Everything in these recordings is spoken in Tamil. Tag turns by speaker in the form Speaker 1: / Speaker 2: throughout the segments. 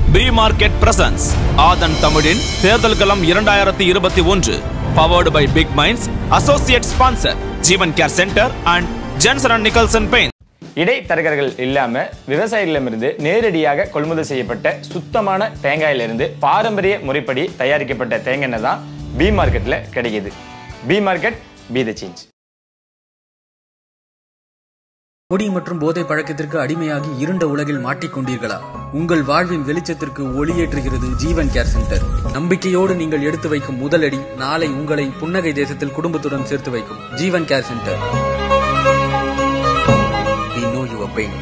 Speaker 1: பி மார்க்கெட் பிரசன்ஸ் ஆதன் தமிழின் தேர்தல் களம் இரண்டாயிரத்தி இருபத்தி ஒன்று powered by Big Minds associate sponsor Jeevan care centre and Jensen and Nicholson paint
Speaker 2: இடைத்தரகர்கள் இல்லாம விவசாயிகளிடமிருந்து நேரடியாக கொள்முதல் செய்யப்பட்ட சுத்தமான தேங்காயிலிருந்து பாரம்பரிய முறைப்படி தயாரிக்கப்பட்ட தேங்காய் எண்ணெய் தான் பி மார்க்கெட்ல கிடைக்குது B market B the change
Speaker 3: குடி மற்றும் போதை பழக்கத்திற்கு அடிமையாகி இருண்ட உலகில் மாட்டிக்கொண்டீர்களா உங்கள் வாழ்வின் வெளிச்சத்திற்கு ஒளியேற்றுகிறது ஜீவன் கேர் சென்டர் நம்பிக்கையோடு நீங்கள் எடுத்து வைக்கும் முதலடி நாளை உங்களை புன்னகை தேசத்தில் குடும்பத்துடன் சேர்த்து வைக்கும் Jeevan care centre We know your pain.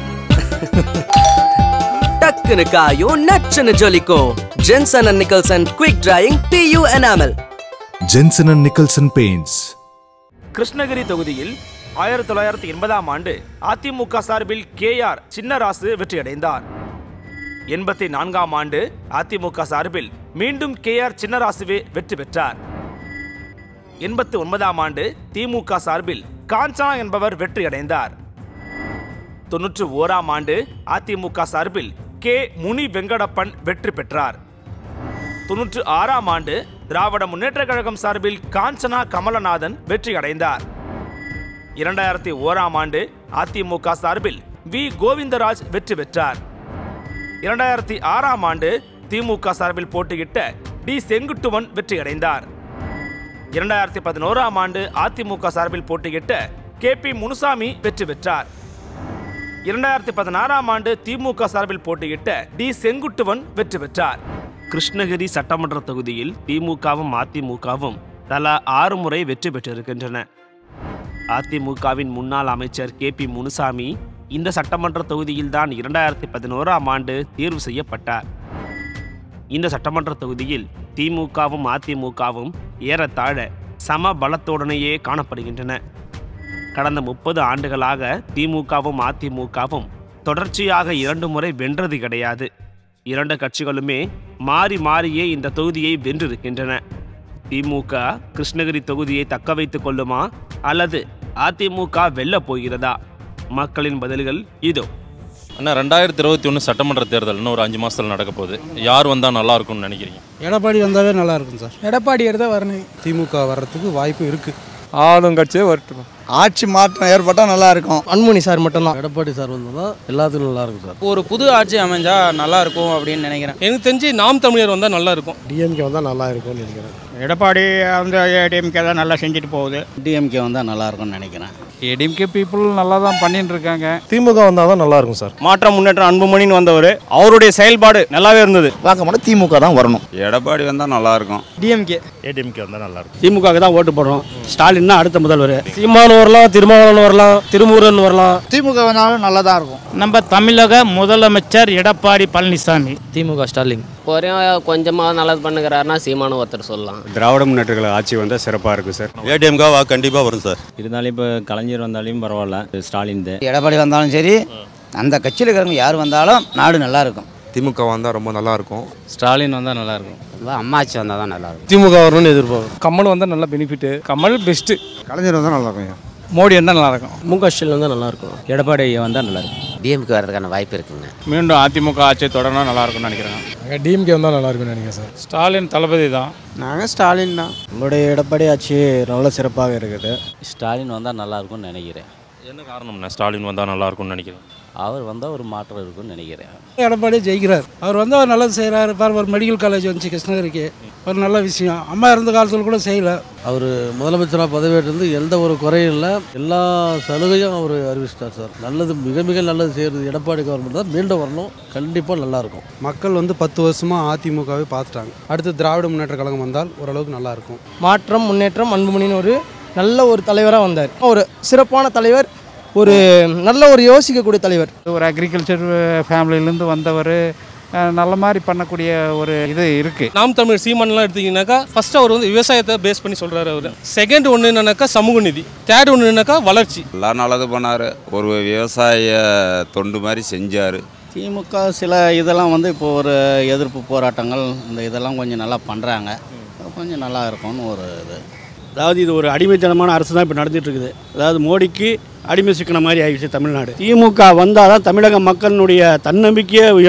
Speaker 4: டக்குனு காயும் நச்சுன்னு ஜொலிக்கும் Jensen and Nicholson quick drying PU enamel
Speaker 5: Jensen and Nicholson Paints.
Speaker 1: Krishnagiri தொகுதியில் ஆயிரத்தி தொள்ளாயிரத்தி எண்பதாம் ஆண்டு அதிமுக சார்பில் கே ஆர் சின்னராசு வெற்றியடைந்தார் எண்பத்தி நான்காம் ஆண்டு அதிமுக சார்பில் மீண்டும் கே ஆர் சின்னராசுவே வெற்றி பெற்றார் எண்பத்தி ஒன்பதாம் ஆண்டு திமுக சார்பில் காஞ்சனா என்பவர் வெற்றியடைந்தார் தொன்னூற்று ஓராம் ஆண்டு அதிமுக சார்பில் கே முனி வெங்கடப்பன் வெற்றி பெற்றார் தொன்னூற்று ஆறாம் ஆண்டு திராவிட முன்னேற்ற கழகம் சார்பில் காஞ்சனா கமலநாதன் வெற்றி அடைந்தார் இரண்டாயிரத்தி ஓராம் ஆண்டு அதிமுக சார்பில் வி கோவிந்தராஜ் வெற்றி பெற்றார் இரண்டாயிரத்தி ஆறாம் ஆண்டு திமுக சார்பில் போட்டியிட்ட டி செங்குட்டுவன் வெற்றி அடைந்தார் இரண்டாயிரத்தி பதினோராம் ஆண்டு அதிமுக சார்பில் போட்டியிட்ட கே பி முனுசாமி வெற்றி பெற்றார் இரண்டாயிரத்தி பதினாறாம் ஆண்டு திமுக சார்பில் போட்டியிட்ட டி செங்குட்டுவன் வெற்றி பெற்றார் கிருஷ்ணகிரி சட்டமன்ற தொகுதியில் திமுகவும் அதிமுகவும் தலா ஆறு முறை வெற்றி பெற்றிருக்கின்றன அதிமுகவின் முன்னாள் அமைச்சர் கே பி முனுசாமி இந்த சட்டமன்ற தொகுதியில்தான் இரண்டாயிரத்தி பதினோராம் ஆண்டு தேர்வு செய்யப்பட்டார் இந்த சட்டமன்ற தொகுதியில் திமுகவும் அதிமுகவும் ஏறத்தாழ சம பலத்துடனேயே காணப்படுகின்றன கடந்த முப்பது ஆண்டுகளாக திமுகவும் அதிமுகவும் தொடர்ச்சியாக இரண்டு முறை வென்றது கிடையாது இரண்டு கட்சிகளுமே மாறி மாறியே இந்த தொகுதியை வென்றிருக்கின்றன திமுக கிருஷ்ணகிரி தொகுதியை தக்க வைத்துக் கொள்ளுமா அல்லது அதிமுக வெல்லப் போகிறதா மக்களின் பதில்கள் இதோ
Speaker 6: அண்ணா ரெண்டாயிரத்தி இருபத்தி ஒன்று சட்டமன்ற தேர்தல் இன்னும் ஒரு அஞ்சு மாதத்தில் நடக்க போகுது யார் வந்தால் நல்லா இருக்கும்னு நினைக்கிறீங்க
Speaker 7: எடப்பாடி வந்தாவே நல்லா இருக்கும் சார்
Speaker 8: எடப்பாடியார் தான் வரணும்
Speaker 7: திமுக வர்றதுக்கு வாய்ப்பு இருக்கு
Speaker 8: ஆளுங்கட்சியே வரட்டும்
Speaker 7: ஆட்சி மாற்றம் ஏற்பட்டால் நல்லா இருக்கும்
Speaker 8: அன்புமணி சார் மட்டும்தான்
Speaker 7: எடப்பாடி சார் வந்தால் எல்லாத்துக்கும் நல்லா இருக்கும் சார்
Speaker 8: ஒரு புது ஆட்சி அமைஞ்சா நல்லா இருக்கும் அப்படின்னு நினைக்கிறேன்
Speaker 9: எனக்கு தெரிஞ்சு நாம் தமிழர் வந்தால் நல்லா இருக்கும்
Speaker 7: டிஎம்கே வந்தால் நல்லா இருக்கும்னு நினைக்கிறேன்
Speaker 8: எடப்பாடி அந்த ஏடிஎம்கே தான் நல்லா செஞ்சுட்டு போகுது
Speaker 7: டிஎம்கே வந்தால் நல்லா இருக்கும்னு நினைக்கிறேன்
Speaker 8: ஏடிஎம்கே பீப்புள் நல்லா தான் பண்ணிட்டு இருக்காங்க
Speaker 7: திமுக வந்தால் தான் நல்லா இருக்கும் சார்
Speaker 8: மாற்றம் முன்னேற்றம் அன்புமணின்னு வந்தவர் அவருடைய செயல்பாடு நல்லாவே இருந்தது
Speaker 7: பார்க்க மாட்டோம் திமுக தான் வரணும்
Speaker 6: எடப்பாடி வந்தால் நல்லா இருக்கும்
Speaker 8: டிஎம்கே
Speaker 7: ஏடிஎம்கே வந்தால் நல்லா இருக்கும்
Speaker 8: திமுக தான் ஓட்டு போடுறோம் ஸ்டாலின் தான் அடுத்த முதல்வர் சீமான் வரலாம் திருமாவளவன் வரலாம் திருமுருகன் வரலாம்
Speaker 7: திமுக வந்தாலும் நல்லா தான் இருக்கும்
Speaker 8: நம்ம தமிழக முதலமைச்சர் எடப்பாடி பழனிசாமி
Speaker 4: திமுக ஸ்டாலின்
Speaker 10: குறையும் கொஞ்சமாக நல்லது பண்ணுகிறாருன்னா சீமான ஒருத்தர் சொல்லலாம்
Speaker 7: திராவிட முன்னேற்ற கழக ஆட்சி வந்தால் சிறப்பாக இருக்கும் சார்
Speaker 6: ஏடிஎம்கா கண்டிப்பாக வரும் சார்
Speaker 9: இருந்தாலும் இப்போ கலைஞர் வந்தாலும் பரவாயில்ல ஸ்டாலின் தான்
Speaker 7: எடப்பாடி வந்தாலும் சரி அந்த கட்சியில் இருக்கிறவங்க யார் வந்தாலும் நாடு நல்லா இருக்கும்
Speaker 5: திமுக வந்தால் ரொம்ப நல்லா இருக்கும்
Speaker 9: ஸ்டாலின் வந்தால் நல்லா இருக்கும்
Speaker 10: அம்மாச்சி வந்தால் தான் நல்லா இருக்கும்
Speaker 7: திமுக வரணும்னு எதிர்பார்க்கும்
Speaker 8: கமல் வந்தால் நல்ல பெனிஃபிட் கமல் பெஸ்ட்டு
Speaker 7: கலைஞர் வந்தால் நல்லா இருக்கும்
Speaker 8: மோடி வந்தால் நல்லா இருக்கும்
Speaker 10: மு க ஸ்டாலின் வந்தால் நல்லா இருக்கும்
Speaker 9: எடப்பாடி வந்தால் நல்லா இருக்கும்
Speaker 10: டிஎம்கே வர்றதுக்கான வாய்ப்பு இருக்குங்க
Speaker 8: மீண்டும் அதிமுக ஆட்சி தொடரணும் நல்லா இருக்கும்னு நினைக்கிறேன்
Speaker 7: டிஎம்கே வந்தால் நல்லா இருக்கும்னு நினைக்கிறேன் சார்
Speaker 8: ஸ்டாலின் தளபதி தான்
Speaker 7: நாங்கள் ஸ்டாலின் தான் உங்களுடைய எடப்பாடி ஆட்சி நல்ல சிறப்பாக இருக்குது
Speaker 9: ஸ்டாலின் வந்தால் நல்லா இருக்கும்னு நினைக்கிறேன்
Speaker 6: என்ன காரணம்ண்ணா ஸ்டாலின் வந்தால் நல்லா இருக்கும்னு நினைக்கிறேன்
Speaker 9: அவர் வந்தால் ஒரு மாற்றம் இருக்கும்னு நினைக்கிறேன்
Speaker 7: எடப்பாடி ஜெயிக்கிறார் அவர் வந்து அவர் நல்லது செய்கிறாரு பாரு ஒரு மெடிக்கல் காலேஜ் வந்துச்சு கிருஷ்ணகிரிக்கு ஒரு நல்ல விஷயம் அம்மா இருந்த காலத்தில் கூட செய்யல
Speaker 11: அவர் முதலமைச்சராக பதவியேற்று எந்த ஒரு குறையும் இல்லை எல்லா சலுகையும் அவர் அறிவிச்சிட்டார் சார் நல்லது மிக மிக நல்லது செய்கிறது எடப்பாடி கவர்மெண்ட் தான் மீண்டும் வரணும் கண்டிப்பாக நல்லாயிருக்கும்
Speaker 7: மக்கள் வந்து பத்து வருஷமாக அதிமுகவை பார்த்துட்டாங்க அடுத்து திராவிட முன்னேற்ற கழகம் வந்தால் ஓரளவுக்கு நல்லா இருக்கும்
Speaker 8: மாற்றம் முன்னேற்றம் அன்புமணின்னு ஒரு நல்ல ஒரு தலைவராக வந்தார் ஒரு சிறப்பான தலைவர் ஒரு நல்ல ஒரு யோசிக்கக்கூடிய தலைவர் ஒரு அக்ரிகல்ச்சர் ஃபேமிலியிலேருந்து வந்தவர் நல்ல மாதிரி பண்ணக்கூடிய ஒரு இது இருக்குது
Speaker 9: நாம் தமிழ் சீமான்லாம் எடுத்தீங்கன்னாக்கா ஃபர்ஸ்ட் அவர் வந்து விவசாயத்தை பேஸ் பண்ணி சொல்கிறாரு அவர் செகண்ட் ஒன்று என்னன்னாக்கா சமூக நிதி தேர்ட் ஒன்று என்னன்னாக்கா வளர்ச்சி
Speaker 6: எல்லாம் நல்லது பண்ணார் ஒரு விவசாய தொண்டு மாதிரி செஞ்சார்
Speaker 7: திமுக சில இதெல்லாம் வந்து இப்போ ஒரு எதிர்ப்பு போராட்டங்கள் இந்த இதெல்லாம் கொஞ்சம் நல்லா பண்ணுறாங்க கொஞ்சம் நல்லா இருக்கும்னு ஒரு இது
Speaker 8: அதாவது இது ஒரு அடிமைத்தனமான அரசு தான் இப்போ நடந்துட்டு இருக்குது அதாவது மோடிக்கு அடிமை சிக்கன மாதிரி ஆகிடுச்சு தமிழ்நாடு திமுக வந்தால் தான் தமிழக மக்களினுடைய தன்னம்பிக்கையே உயரும்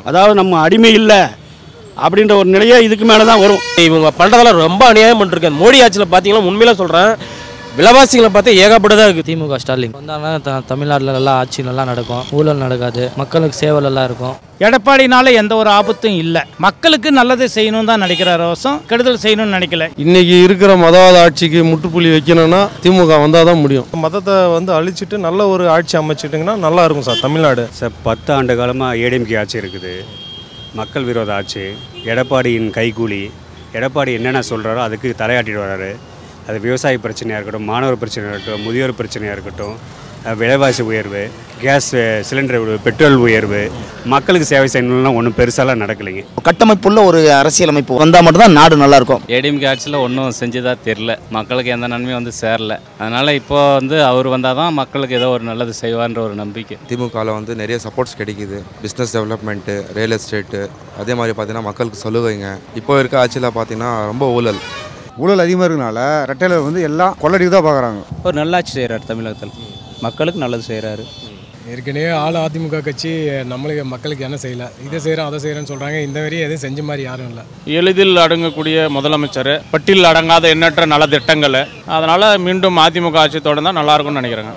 Speaker 12: அதாவது நம்ம அடிமை இல்லை அப்படின்ற ஒரு நிலையே இதுக்கு மேலே தான் வரும்
Speaker 13: இவங்க பண்ணுறதெல்லாம் ரொம்ப அநியாயம் பண்ணிருக்கேன் மோடி ஆட்சியில் பார்த்தீங்கன்னா உண்மையில சொல்கிறேன் விலைவாசிகளை பார்த்தா ஏகப்பட்டதாக இருக்குது
Speaker 14: திமுக ஸ்டாலின் வந்தாங்கன்னா த தமிழ்நாட்டில் நல்லா ஆட்சி நல்லா நடக்கும் ஊழல் நடக்காது மக்களுக்கு சேவை நல்லா இருக்கும்
Speaker 15: எடப்பாடினால எந்த ஒரு ஆபத்தும் இல்லை மக்களுக்கு நல்லது செய்யணும் தான் நினைக்கிறார் அவசம் கெடுதல் செய்யணும்னு நினைக்கல
Speaker 16: இன்னைக்கு இருக்கிற மதவாத ஆட்சிக்கு முற்றுப்புள்ளி வைக்கணும்னா திமுக வந்தால் தான் முடியும்
Speaker 17: மதத்தை வந்து அழிச்சிட்டு நல்ல ஒரு ஆட்சி அமைச்சிட்டிங்கன்னா நல்லா இருக்கும் சார் தமிழ்நாடு
Speaker 18: சார் பத்து ஆண்டு காலமாக ஏடிஎம்கே ஆட்சி இருக்குது மக்கள் விரோத ஆட்சி எடப்பாடியின் கைகூலி எடப்பாடி என்னென்ன சொல்கிறாரோ அதுக்கு தலையாட்டிட்டு வர்றாரு அது விவசாய பிரச்சனையாக இருக்கட்டும் மாணவர் பிரச்சனையாக இருக்கட்டும் முதியோர் பிரச்சனையாக இருக்கட்டும் அஹ் விலைவாசி உயர்வு கேஸ் சிலிண்டர் உயர்வு பெட்ரோல் உயர்வு மக்களுக்கு சேவை செய்யணும்னா ஒன்றும் பெருசாலாம் நடக்கலைங்க
Speaker 19: கட்டமைப்புள்ள ஒரு அரசியலமைப்பு வந்தால் மட்டும்தான் நாடு நல்லா இருக்கும்
Speaker 20: ஏடிஎம்கே ஆட்சியில் ஒன்றும் செஞ்சதா தெரில மக்களுக்கு எந்த நன்மையும் வந்து சேரல அதனால் இப்போ வந்து அவர் வந்தால் தான் மக்களுக்கு ஏதோ ஒரு நல்லது செய்வார்ன்ற ஒரு நம்பிக்கை
Speaker 5: திமுகவில் வந்து நிறைய சப்போர்ட்ஸ் கிடைக்குது பிஸ்னஸ் டெவலப்மெண்ட்டு ரியல் எஸ்டேட்டு அதே மாதிரி பார்த்தீங்கன்னா மக்களுக்கு சலுகைங்க இப்போ இருக்க ஆட்சியில் பார்த்தீங்கன்னா ரொம்ப ஊழல்
Speaker 21: ஊழல் அதிகமாக இருக்கனால ரெட்டையில வந்து எல்லாம் கொள்ளடிக்கு தான் பார்க்குறாங்க
Speaker 22: ஒரு நல்லாட்சி செய்கிறார் தமிழகத்தில் மக்களுக்கு நல்லது செய்கிறாரு
Speaker 23: ஏற்கனவே ஆள் அதிமுக கட்சி நம்மளுக்கு மக்களுக்கு என்ன செய்யல இதை செய்கிறோம் அதை செய்கிறோன்னு சொல்கிறாங்க இந்த மாதிரி எதுவும் செஞ்ச மாதிரி யாரும் இல்லை
Speaker 15: எளிதில் அடங்கக்கூடிய முதலமைச்சர் பட்டியல் அடங்காத எண்ணற்ற நலத்திட்டங்கள் அதனால மீண்டும் அதிமுக ஆட்சி தொடர்ந்தா நல்லா இருக்கும்னு நினைக்கிறேங்க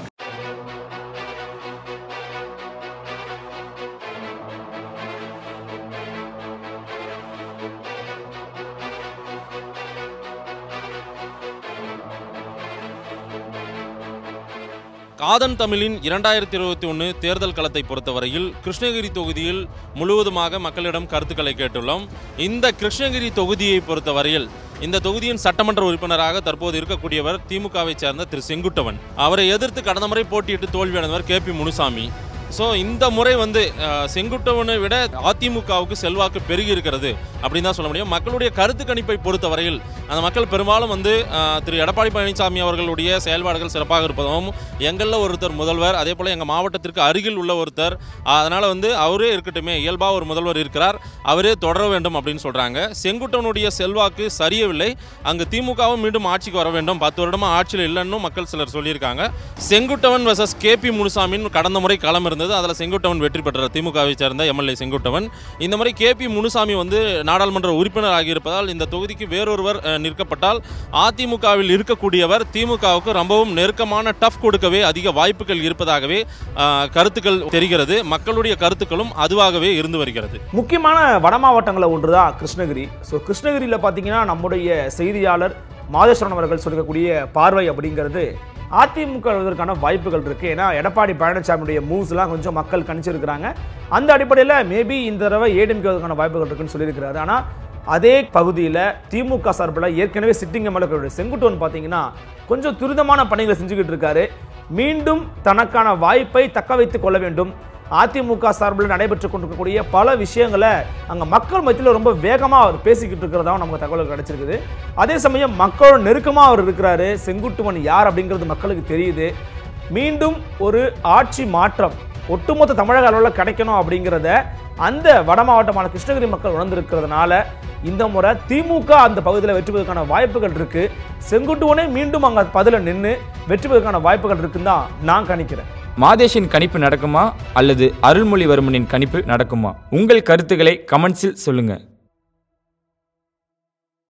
Speaker 6: காதன் தமிழின் இரண்டாயிரத்தி இருபத்தி ஒன்று தேர்தல் களத்தை பொறுத்தவரையில் கிருஷ்ணகிரி தொகுதியில் முழுவதுமாக மக்களிடம் கருத்துக்களை கேட்டுள்ளோம் இந்த கிருஷ்ணகிரி தொகுதியை பொறுத்தவரையில் இந்த தொகுதியின் சட்டமன்ற உறுப்பினராக தற்போது இருக்கக்கூடியவர் திமுகவை சேர்ந்த திரு செங்குட்டவன் அவரை எதிர்த்து கடந்த முறை போட்டியிட்டு தோல்வியடைந்தவர் கே பி முனுசாமி ஸோ இந்த முறை வந்து அஹ், செங்குட்டவனை விட அதிமுகவுக்கு செல்வாக்கு பெருகி இருக்கிறது அப்படின்னு தான் சொல்ல முடியும் மக்களுடைய கருத்து கணிப்பை பொறுத்தவரையில் அந்த மக்கள் பெரும்பாலும் வந்து அஹ், திரு எடப்பாடி பழனிசாமி அவர்களுடைய செயல்பாடுகள் சிறப்பாக இருப்பதும் எங்களில் ஒருத்தர் முதல்வர் அதே போல் எங்கள் மாவட்டத்திற்கு அருகில் உள்ள ஒருத்தர் அதனால் வந்து அவரே இருக்கட்டுமே இயல்பாக ஒரு முதல்வர் இருக்கிறார் அவரே தொடர வேண்டும் அப்படின்னு சொல்கிறாங்க செங்குட்டவனுடைய செல்வாக்கு சரியவில்லை அங்கு திமுகவும் மீண்டும் ஆட்சிக்கு வர வேண்டும் பத்து வருடமாக ஆட்சியில் இல்லைன்னு மக்கள் சிலர் சொல்லியிருக்காங்க செங்குட்டவன் வர்சஸ் கே பி முனுசாமின்னு கடந்த முறை களம் இருந்தது அதில் செங்குட்டவன் வெற்றி பெற்றார் திமுகவை சேர்ந்த எம்எல்ஏ செங்குட்டவன் இந்த முறை கே பி முனுசாமி வந்து நாடாளுமன்ற உறுப்பினர் ஆகியிருப்பதால் இந்த தொகுதிக்கு வேறொருவர் அஹ், நிற்கப்பட்டால் அதிமுகவில் இருக்கக்கூடியவர் திமுகவுக்கு ரொம்பவும் நெருக்கமான டஃப் கொடுக்கவே அதிக வாய்ப்புகள் இருப்பதாகவே அஹ், கருத்துக்கள் தெரிகிறது மக்களுடைய கருத்துக்களும் அதுவாகவே இருந்து வருகிறது
Speaker 1: முக்கியமான வட மாவட்டங்களில் ஒன்று தான் கிருஷ்ணகிரி ஸோ கிருஷ்ணகிரியில் பார்த்தீங்கன்னா நம்முடைய செய்தியாளர் மாதேஸ்வரன் அவர்கள் சொல்லிக்கக்கூடிய பார்வை அப்படிங்கிறது அதிமுக வருவதற்கான வாய்ப்புகள் இருக்குது ஏன்னா எடப்பாடி பழனிசாமியுடைய மூவ்ஸ்லாம் கொஞ்சம் மக்கள் கணிச்சிருக்கிறாங்க அந்த அடிப்படையில் மேபி இந்த தடவை ஏடிஎம்கே வருவதற்கான வாய்ப்புகள் இருக்குன்னு சொல்லியிருக்கிறாரு ஆனால் அதே பகுதியில் திமுக சார்பில் ஏற்கனவே சிட்டிங் எம்எல்ஏக்களுடைய செங்குட்டுவன் பார்த்தீங்கன்னா கொஞ்சம் துரிதமான பணிகளை செஞ்சுக்கிட்டு இருக்காரு மீண்டும் தனக்கான வாய்ப்பை தக்க வைத்துக் கொள்ள வேண்டும் அதிமுக சார்பில் நடைபெற்று கொண்டிருக்கக்கூடிய பல விஷயங்களை அங்கே மக்கள் மத்தியில் ரொம்ப வேகமாக அவர் பேசிக்கிட்டு இருக்கிறதாவும் நமக்கு தகவல் கிடைச்சிருக்குது அதே சமயம் மக்களோட நெருக்கமாக அவர் இருக்கிறாரு செங்குட்டுவன் யார் அப்படிங்கிறது மக்களுக்கு தெரியுது மீண்டும் ஒரு ஆட்சி மாற்றம் ஒட்டுமொத்த தமிழக அளவில் கிடைக்கணும் அப்படிங்கிறத அந்த வட மாவட்டமான கிருஷ்ணகிரி மக்கள் உணர்ந்திருக்கிறதுனால இந்த முறை திமுக அந்த பகுதியில் வெற்றி பெறுவதற்கான வாய்ப்புகள் இருக்கு செங்குட்டுவனே மீண்டும் அங்கே பதில நின்று வெற்றி பெறுவதற்கான வாய்ப்புகள் இருக்குன்னு தான் நான் கணிக்கிறேன்
Speaker 2: மாதேஷின் கணிப்பு நடக்குமா அல்லது அருள்மொழிவர்மனின் கணிப்பு நடக்குமா உங்கள் கருத்துக்களை கமெண்ட்ஸில் சொல்லுங்க